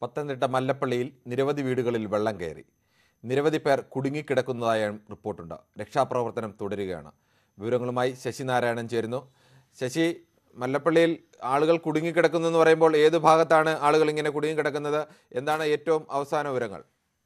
പത്തനംതിട്ട മല്ലപ്പള്ളിയിൽ നിരവധി വീടുകളിൽ വെള്ളം കയറി നിരവധി പേർ കുടുങ്ങിക്കിടക്കുന്നതായും റിപ്പോർട്ടുണ്ട് രക്ഷാപ്രവർത്തനം തുടരുകയാണ് വിവരങ്ങളുമായി ശശിനാരായണൻ ചേരുന്നു ശശി മല്ലപ്പള്ളിയിൽ ആളുകൾ കുടുങ്ങിക്കിടക്കുന്നു എന്ന് പറയുമ്പോൾ ഏത് ഭാഗത്താണ് ആളുകൾ ഇങ്ങനെ കുടുങ്ങിക്കിടക്കുന്നത് എന്താണ് ഏറ്റവും അവസാന വിവരങ്ങൾ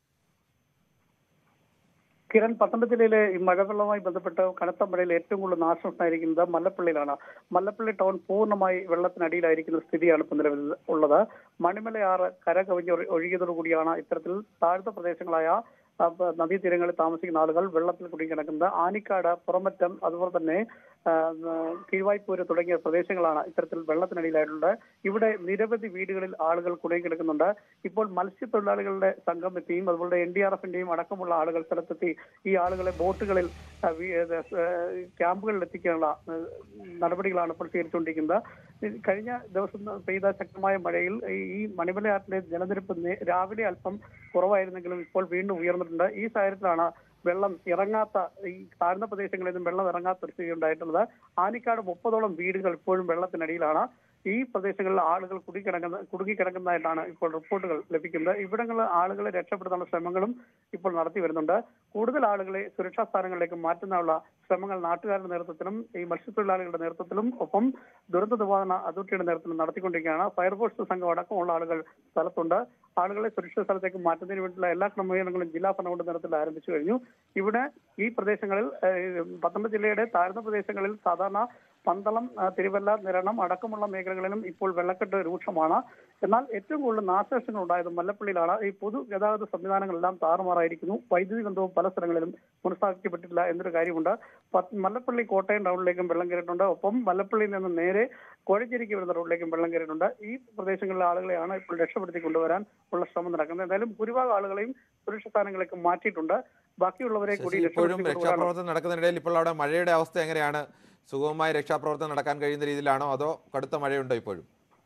കിരൺ പത്തനംതിട്ട ജില്ലയിലെ ഈ മഴവെള്ളവുമായി ബന്ധപ്പെട്ട് കനത്ത മഴയിൽ ഏറ്റവും കൂടുതൽ നാശം ഉണ്ടായിരിക്കുന്നത് മല്ലപ്പള്ളിയിലാണ് മല്ലപ്പള്ളി ടൗൺ പൂർണ്ണമായി വെള്ളത്തിനടിയിലായിരിക്കുന്ന സ്ഥിതിയാണ് ഇപ്പോൾ നിലവിൽ ഉള്ളത് മണിമലയാറ് കര കവിഞ്ഞ് ഒഴു- ഒഴുകിയതോടുകൂടിയാണ് ഇത്തരത്തിൽ താഴ്ന്ന പ്രദേശങ്ങളായ ആ, പ- നദീതീരങ്ങളിൽ താമസിക്കുന്ന ആളുകൾ വെള്ളത്തിൽ കുടുങ്ങിക്കിടക്കുന്നത് ആനിക്കാട് പുറമറ്റം അതുപോലെ തന്നെ ആ, ആ, കീഴ്വായ്പൂര് തുടങ്ങിയ പ്രദേശങ്ങളാണ് ഇത്തരത്തിൽ വെള്ളത്തിനടിയിലായിട്ടുള്ളത് ഇവിടെ നിരവധി വീടുകളിൽ ആളുകൾ കുടുങ്ങിക്കിടക്കുന്നുണ്ട് ഇപ്പോൾ മത്സ്യത്തൊഴിലാളികളുടെ സംഘം എത്തിയും അതുപോലെ എൻ ഡി ആർ എഫിന്റെയും അടക്കമുള്ള ആളുകൾ സ്ഥലത്തെത്തി ഈ ആളുകളെ ബോട്ടുകളിൽ ആ, വി- ഏത്, ഏ, ക്യാമ്പുകളിൽ എത്തിക്കാനുള്ള ഏ, നടപടികളാണ് ഇപ്പോൾ സ്വീകരിച്ചുകൊണ്ടിരിക്കുന്നത് ഈ കഴിഞ്ഞ ദിവസം പെയ്ത ശക്തമായ മഴയിൽ ഈ- ഈ മണിമലയാറ്റിലെ ജലനിരപ്പ് നേ- രാവിലെ അല്പം കുറവായിരുന്നെങ്കിലും ഇപ്പോൾ വീണ്ടും ഉയർന്നിട്ടുണ്ട് ഈ സാഹചര്യത്തിലാണ് വെള്ളം ഇറങ്ങാത്ത ഈ താഴ്ന്ന പ്രദേശങ്ങളിൽ നിന്നും വെള്ളം ഇറങ്ങാത്ത ഒരു സ്ഥിതി ഉണ്ടായിട്ടുള്ളത് ആനിക്കാട് മുപ്പതോളം വീടുകൾ ഇപ്പോഴും വെള്ളത്തിനടിയിലാണ് ഈ പ്രദേശങ്ങളിൽ ആളുകൾ കുടുങ്ങിക്കിടക്കുന്ന കുടുങ്ങിക്കിടക്കുന്നതായിട്ടാണ് ഇപ്പോൾ റിപ്പോർട്ടുകൾ ലഭിക്കുന്നത് ഇവിടങ്ങളിൽ ആളുകളെ രക്ഷപ്പെടുത്താനുള്ള ശ്രമങ്ങളും ഇപ്പോൾ നടത്തി വരുന്നുണ്ട് കൂടുതൽ ആളുകളെ സുരക്ഷാ സ്ഥാനങ്ങളിലേക്ക് മാറ്റുന്നതിനുള്ള ശ്രമങ്ങൾ നാട്ടുകാരുടെ നേതൃത്വത്തിലും ഈ മത്സ്യത്തൊഴിലാളികളുടെ നേതൃത്വത്തിലും ഒപ്പം ദുരന്ത നിവാരണ അതോറിറ്റിയുടെ നേതൃത്വത്തിലും നടത്തിക്കൊണ്ടിരിക്കുകയാണ് ഫയർഫോഴ്സ് സംഘം അടക്കമുള്ള ആളുകൾ സ്ഥലത്തുണ്ട് ആളുകളെ സുരക്ഷിത സ്ഥലത്തേക്ക് മാറ്റുന്നതിന് വേണ്ടിയുള്ള എല്ലാ ക്രമീകരണങ്ങളും ജില്ലാ ഭരണകൂട നേതൃത്വത്തിൽ ആരംഭിച്ചു കഴിഞ്ഞു ഇവിടെ ഈ പ്രദേശങ്ങളിൽ ഏഹ്, പത്തനംതിട്ട ജില്ലയുടെ താഴ്ന്ന പ്രദേശങ്ങളിൽ സാധാരണ പന്തളം ആ, തിരുവല്ല നിരണം അടക്കമുള്ള മേഖലകളിലും ഇപ്പോൾ വെള്ളക്കെട്ട് രൂക്ഷമാണ് എന്നാൽ ഏറ്റവും കൂടുതൽ നാശനഷ്ടങ്ങൾ ഉണ്ടായത് മല്ലപ്പള്ളിയിലാണ് ഈ പൊതു ഗതാഗത സംവിധാനങ്ങളെല്ലാം താറുമാറായിരിക്കുന്നു വൈദ്യുതി ബന്ധവും പല സ്ഥലങ്ങളിലും പുനഃസ്ഥാപിക്കപ്പെട്ടിട്ടില്ല എന്നൊരു കാര്യമുണ്ട് പത്ത് മല്ലപ്പള്ളി കോട്ടയം ടൗണിലേക്കും വെള്ളം കയറിയിട്ടുണ്ട് ഒപ്പം മല്ലപ്പള്ളിയിൽ നിന്ന് നേരെ കോഴഞ്ചേരിക്ക് വരുന്ന റോഡിലേക്കും വെള്ളം കയറിയിട്ടുണ്ട് ഈ പ്രദേശങ്ങളിലെ ആളുകളെയാണ് ഇപ്പോൾ രക്ഷപ്പെടുത്തി കൊണ്ടുവരാൻ ഉള്ള ശ്രമം നടക്കുന്നത് എന്തായാലും ഭൂരിഭാഗം ആളുകളെയും സുരക്ഷിത സ്ഥാനങ്ങളിലേക്ക് മാറ്റിയിട്ടുണ്ട് ബാക്കിയുള്ളവരെ കൂടി ശശി ഇപ്പോഴും രക്ഷപ്പെടുത്തി കൊണ്ടുവരാൻ രക്ഷാപ്രവർത്തനം നടക്കുന്നതിനിടയിൽ ഇപ്പോൾ അവിടെ മഴയുടെ അവസ്ഥ എങ്ങനെയാണ് സുഗമമായി രക്ഷാപ്രവർത്തനം നടക്കാൻ കഴിയുന്ന രീതിയിലാണോ അതോ കടുത്ത മഴയുണ്ടോ ഇപ്പോഴും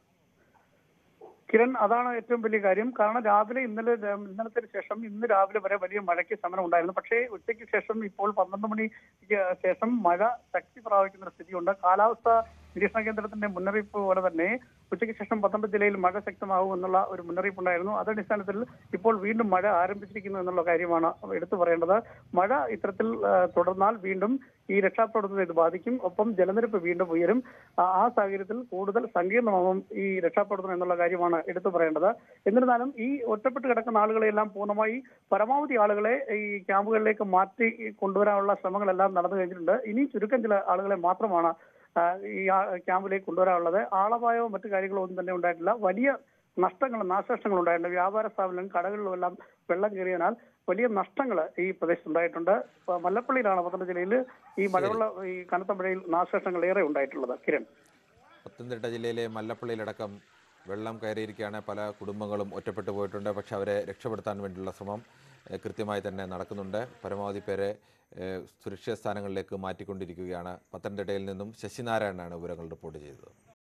കിരൺ അതാണ് ഏറ്റവും വലിയ കാര്യം കാരണം രാവിലെ ഇന്നലെ ഇന്നലത്തിന് ശേഷം ഇന്ന് രാവിലെ വരെ വലിയ മഴയ്ക്ക് ശമനം ഉണ്ടായിരുന്നു പക്ഷേ ഉച്ചയ്ക്ക് ശേഷം ഇപ്പോൾ പന്ത്രണ്ട് മണിക്ക് ശേഷം മഴ ശക്തി പ്രാപിക്കുന്ന ഒരു സ്ഥിതിയുണ്ട് കാലാവസ്ഥ നിരീക്ഷണ കേന്ദ്രത്തിന്റെ മുന്നറിയിപ്പ് പോലെ തന്നെ ഉച്ചയ്ക്ക് ശേഷം പത്തനംതിട്ട ജില്ലയിൽ മഴ ശക്തമാകും എന്നുള്ള ഒരു മുന്നറിയിപ്പ് ഉണ്ടായിരുന്നു അതടിസ്ഥാനത്തിൽ ഇപ്പോൾ വീണ്ടും മഴ ആരംഭിച്ചിരിക്കുന്നു എന്നുള്ള കാര്യമാണ് എടുത്തു പറയേണ്ടത് മഴ ഇത്തരത്തിൽ ആ, തുടർന്നാൽ വീണ്ടും ഈ രക്ഷാപ്രവർത്തനത്തെ ഇത് ബാധിക്കും ഒപ്പം ജലനിരപ്പ് വീണ്ടും ഉയരും ആ ആ സാഹചര്യത്തിൽ കൂടുതൽ സങ്കീർണമാകും ഈ രക്ഷാപ്രവർത്തനം എന്നുള്ള കാര്യമാണ് എടുത്തു പറയേണ്ടത് എന്നിരുന്നാലും ഈ ഒറ്റപ്പെട്ട് കിടക്കുന്ന ആളുകളെല്ലാം പൂർണ്ണമായി പരമാവധി ആളുകളെ ഈ ക്യാമ്പുകളിലേക്ക് മാറ്റി കൊണ്ടുവരാനുള്ള ശ്രമങ്ങളെല്ലാം നടന്നു കഴിഞ്ഞിട്ടുണ്ട് ഇനി ചുരുക്കം ചില ആളുകളെ മാത്രമാണ് ആ, ഈ ആ- ക്യാമ്പിലേക്ക് കൊണ്ടുവരാനുള്ളത് ആളപായമോ മറ്റു കാര്യങ്ങളോ ഒന്നും തന്നെ ഉണ്ടായിട്ടില്ല വലിയ നഷ്ടങ്ങൾ നാശനഷ്ടങ്ങൾ ഉണ്ടായിട്ടുണ്ട് വ്യാപാര സ്ഥാപനങ്ങളും കടകളിലും എല്ലാം വെള്ളം കയറിയതിനാൽ വലിയ നഷ്ടങ്ങൾ ഈ പ്രദേശത്ത് ഉണ്ടായിട്ടുണ്ട് ഇപ്പൊ മല്ലപ്പള്ളിയിലാണ് പത്തനംതിട്ട ജില്ലയിൽ ഈ മഴവെള്ള ഈ കനത്ത മഴയിൽ നാശനഷ്ടങ്ങൾ ഏറെ ഉണ്ടായിട്ടുള്ളത് കിരൺ പത്തനംതിട്ട ജില്ലയിലെ മല്ലപ്പള്ളിയിലടക്കം വെള്ളം കയറിയിരിക്കുകയാണ് പല കുടുംബങ്ങളും ഒറ്റപ്പെട്ടു പോയിട്ടുണ്ട് പക്ഷെ അവരെ രക്ഷപ്പെടുത്താൻ വേണ്ടിയുള്ള ശ്രമം ഏഹ്, കൃത്യമായി തന്നെ നടക്കുന്നുണ്ട് പരമാവധി പേരെ ഏഹ്, സുരക്ഷിത സ്ഥാനങ്ങളിലേക്ക് മാറ്റിക്കൊണ്ടിരിക്കുകയാണ് പത്തനംതിട്ടയിൽ നിന്നും ശശിനാരായണനാണ് വിവരങ്ങൾ റിപ്പോർട്ട് ചെയ്തത്